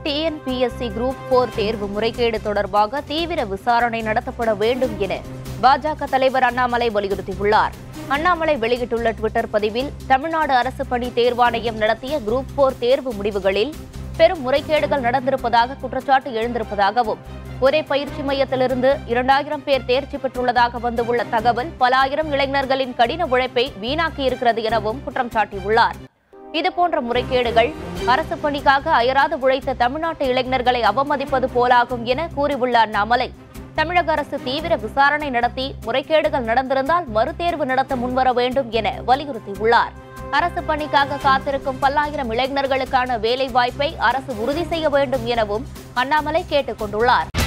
TNPSC group four தேர்வு முறைகேடு தொடர்பாக தீவிர விசாரணை நடத்தப்பட வேண்டும் என பாஜக தலைவர் அண்ணாமலை வலியுறுத்தியுள்ளார் அண்ணாமலை வெளியிட்டுள்ள டுவிட்டர் பதிவில் தமிழ்நாடு அரசு பணி தேர்வாணையம் நடத்திய குரூப் போர் தேர்வு முடிவுகளில் பெரும் முறைகேடுகள் நடந்திருப்பதாக குற்றச்சாட்டு எழுந்திருப்பதாகவும் ஒரே பயிற்சி மையத்திலிருந்து இரண்டாயிரம் பேர் தேர்ச்சி பெற்றுள்ளதாக வந்துள்ள தகவல் பல ஆயிரம் இளைஞர்களின் கடின உழைப்பை வீணாக்கியிருக்கிறது எனவும் குற்றம் சாட்டியுள்ளார் இதுபோன்ற முறைகேடுகள் அரசு பணிக்காக அயராது உழைத்த தமிழ்நாட்டு இளைஞர்களை அவமதிப்பது போலாகும் என கூறியுள்ள அண்ணாமலை தமிழக அரசு தீவிர விசாரணை நடத்தி முறைகேடுகள் நடந்திருந்தால் மறுதேர்வு நடத்த முன்வர வேண்டும் என வலியுறுத்தியுள்ளார் அரசு பணிக்காக காத்திருக்கும் பல்லாயிரம் இளைஞர்களுக்கான வேலை வாய்ப்பை அரசு உறுதி செய்ய வேண்டும் எனவும் அண்ணாமலை கேட்டுக் கொண்டுள்ளார்